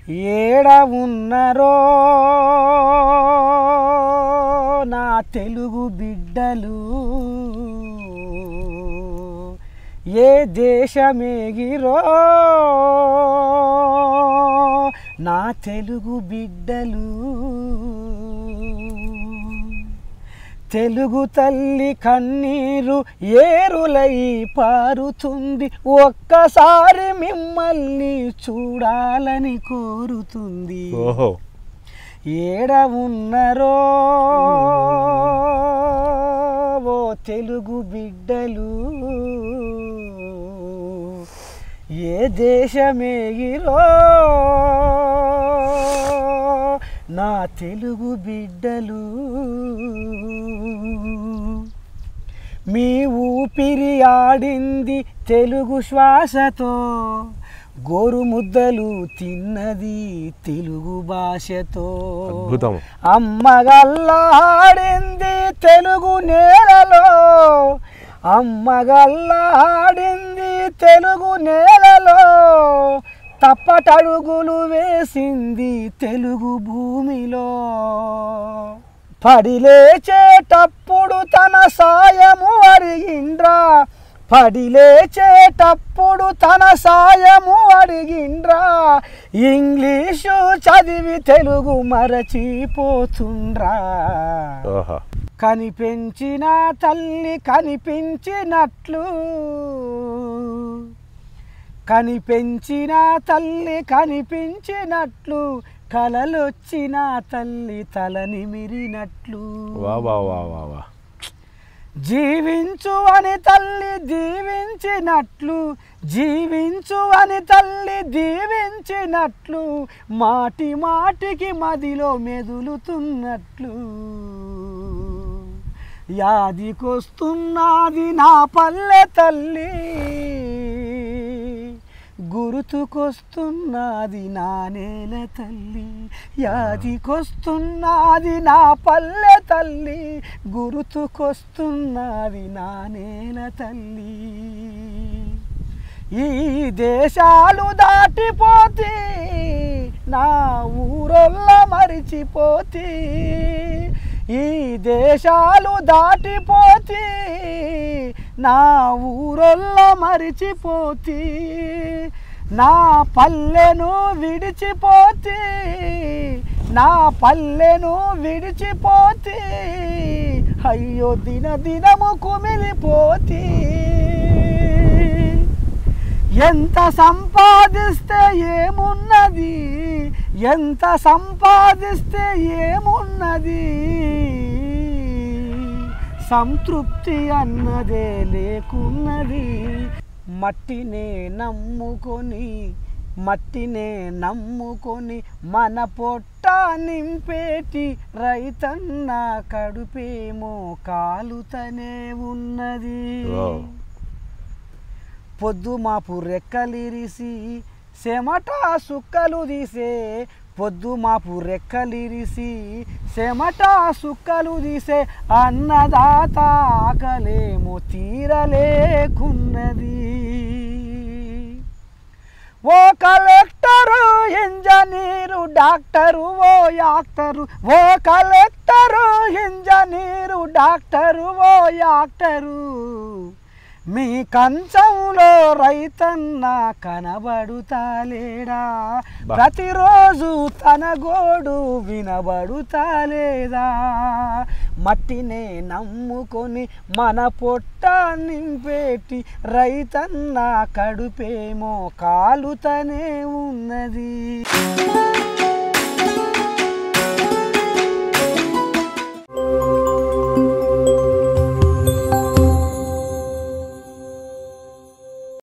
ఏడ ఉన్నరో నా తెలుగు బిడ్డలు ఏ దేశమేగిరో నా తెలుగు బిడ్డలు తెలుగు తల్లి కన్నీరు ఏరులై పారుతుంది ఒక్కసారి మిమ్మల్ని చూడాలని కోరుతుంది ఓహో ఏడ ఉన్నరో ఓ తెలుగు బిడ్డలు ఏ దేశమేగిరో నా తెలుగు బిడ్డలు మీ ఊపిరి ఆడింది తెలుగు శ్వాసతో గోరు ముద్దలు తిన్నది తెలుగు భాషతో అద్భుతం అమ్మగల్లాడింది తెలుగు నేలలో అమ్మగల్లాడింది తెలుగు నేలలో తప్పటడుగులు వేసింది తెలుగు భూమిలో పడి లేచేటప్పుడు తన సాయము అడిగిండ్రా పడి లేచేటప్పుడు తన సాయము అడిగిండ్రా ఇంగ్లీషు చదివి తెలుగు మరచిపోతుండ్రా ఓహో కనిపెంచిన తల్లి కనిపించినట్లు కనిపెంచిన తల్లి కనిపించినట్లు కలలొచ్చిన తల్లి తల నిమిరినట్లు వా వా వా వా వా జీవించు అని తల్లి దీవించినట్లు జీవించు అని తల్లి దీవించినట్లు మాటి మాటికి మదిలో మెదులుతున్నట్లు యాదికొస్తున్నది నా పల్లె తల్లి గుర్తుకొస్తున్నది నా నేల తల్లి యాదికొస్తున్నది నా పల్లె తల్లి గుర్తుకొస్తున్నది నా నేల తల్లి ఈ దేశాలు దాటిపోతే నా ఊరొల్ల మరిచిపోతే ఈ దేశాలు దాటిపోతే నా ఊరొల్ల మరిచిపోతే నా పల్లెను విడిచిపోతే నా పల్లెను విడిచిపోతే అయ్యో దిన దినము కుమిలిపోతే ఎంత సంపాదిస్తే ఏమున్నది ఎంత సంపాదిస్తే ఏమున్నది సంతృప్తి అన్నదే లేకున్నది మట్టినే నమ్ముకొని మట్టినే నమ్ముకొని మన పొట్ట నింపేటి రైతన్న కడుపేమో కాలుతనే ఉన్నది Wow. పొద్దు మాపు రెక్కలిరిసి చెమట సుక్కలు తీసే పొద్దు మాపు రెక్కలిరిసి చెమట సుక్కలు తీసే అన్నదాత ఆకలేమో తీరలేకున్నది ఓ కలెక్టరు ఇంజనీరు డాక్టరు ఓ యాక్టరు ఓ కలెక్టరు ఇంజనీరు డాక్టరు ఓ యాక్టరు మీ కంచంలో రైతన్న కనబడుతాలేడా బా. ప్రతిరోజు తన గోడు వినబడుతాలేదా మట్టినే నమ్ముకొని మన పొట్ట నింపేటి రైతన్న కడుపేమో కాలుతనే ఉన్నది